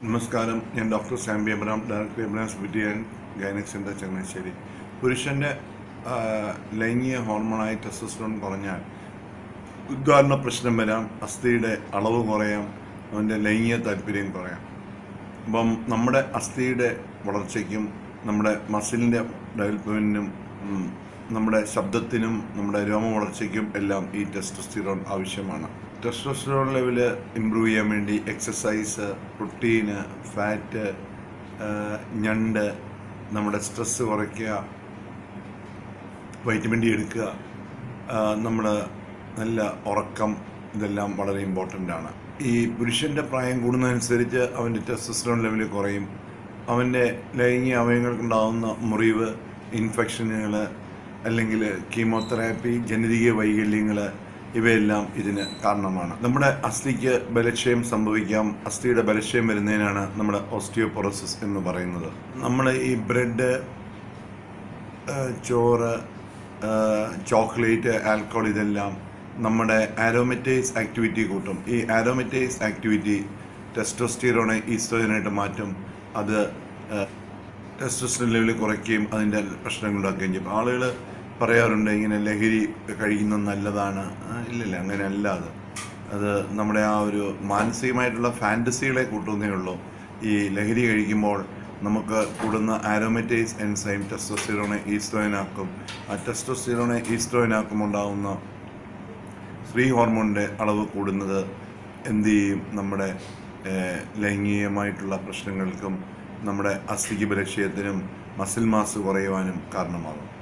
നമസ്കാരം ഞാൻ doctor Sambi Abraham director Abraham സ്പിറ്റി ആൻഡ് ഗൈനക് സെൻ്റർ ചങ്ങനാശ്ശേരി പുരുഷൻ്റെ ആ, ലൈംഗിക ഹോർമോണായ ടെസ്റ്റോസ്റ്ററോൺ കുറഞ്ഞാൽ ഉദ്ധാരണ പ്രശ്നം വരാം അസ്ഥിയുടെ അളവ് കുറയാം അവൻ്റെ ലൈംഗിക താല്പര്യം കുറയാം അപ്പം നമ്മുടെ അസ്ഥിയുടെ വളർച്ചയ്ക്കും നമ്മുടെ മസിലിൻ്റെ ഡെവലപ്മെൻറ്റിനും ഉം, നമ്മുടെ ശബ്ദത്തിനും നമ്മുടെ രോമ വളർച്ചയ്ക്കും എല്ലാം ഈ ടെസ്റ്റോസ്റ്റിറോൺ ആവശ്യമാണ് ടെസ്റ്റോസ്റ്റിറോൺ ലെവല് ഇമ്പ്രൂവ് ചെയ്യാൻ വേണ്ടി എക്സസൈസ് പ്രോട്ടീന് ഫാറ്റ് ഞണ്ട് നമ്മുടെ സ്ട്രെസ്സ് കുറയ്ക്കുക വൈറ്റമിൻ ഡി എടുക്കുക നമ്മൾ നല്ല ഉറക്കം ഇതെല്ലാം വളരെ ഇമ്പോർട്ടൻ്റ് ആണ് ഈ പുരുഷൻ്റെ പ്രായം കൂടുന്നതനുസരിച്ച് അവൻ്റെ ടെസ്റ്റോസ്റ്ററോൺ ലെവൽ കുറയും അവൻ്റെ ലൈംഗിക അവയവങ്ങൾക്കുണ്ടാകുന്ന മുറിവ് ഇൻഫെക്ഷനുകൾ അല്ലെങ്കിൽ കീമോതെറാപ്പി ജനിതക വൈകല്യങ്ങൾ ഇവയെല്ലാം ഇതിന് കാരണമാണ് നമ്മുടെ അസ്ഥിക്ക് ബലക്ഷയം സംഭവിക്കാം അസ്ഥിയുടെ ബലക്ഷയം വരുന്നതിനാണ് നമ്മുടെ ഓസ്റ്റിയോപൊറോസിസ് എന്ന് പറയുന്നത് നമ്മൾ ഈ ബ്രെഡ് ഏഹ് ചോറ് ഏഹ് ചോക്ലേറ്റ് ആൽക്കഹോൾ ഇതെല്ലാം നമ്മുടെ ആരോമറ്റൈസ് ആക്ടിവിറ്റി കൂട്ടും ഈ ആരോമറ്റൈസ് ആക്ടിവിറ്റി ടെസ്റ്റോസ്റ്റീറോണെ ഈസ്ട്രോജനായിട്ട് മാറ്റും അത് ടെസ്റ്റോസ്റ്ററോൺ ലെവൽ കുറയ്ക്കുകയും അതിൻ്റെ പ്രശ്നങ്ങളുണ്ടാക്കുകയും ചെയ്യും ആളുകൾ പറയാറുണ്ട് ഇങ്ങനെ ലഹരി കഴിക്കുന്നത് നല്ലതാണ് ആ, ഇല്ലില്ല അങ്ങനെയല്ല അത് അത് നമ്മുടെ ആ ഒരു മാനസികമായിട്ടുള്ള ഫാൻറ്റസികളെ കൂട്ടുന്നേ ഉള്ളൂ ഈ ലഹരി കഴിക്കുമ്പോൾ നമുക്ക് കൂടുന്ന ആരോമറ്റൈസ് എൻസൈം ടെസ്റ്റോസ്റ്റിറോണെ ഈസ്ട്രോയിനാക്കും ആ ടെസ്റ്റോസ്റ്റിറോണെ ഈസ്ട്രോയിനാക്കും ഉണ്ടാകുന്ന സ്ത്രീ ഹോർമോണിൻ്റെ അളവ് കൂടുന്നത് എന്ത് ചെയ്യും നമ്മുടെ ഏഹ്, ലൈംഗികമായിട്ടുള്ള പ്രശ്നങ്ങൾക്കും നമ്മുടെ അസ്ഥിക്ക് ബലക്ഷയത്തിനും മസിൽ മാസ് കുറയുവാനും കാരണമാകും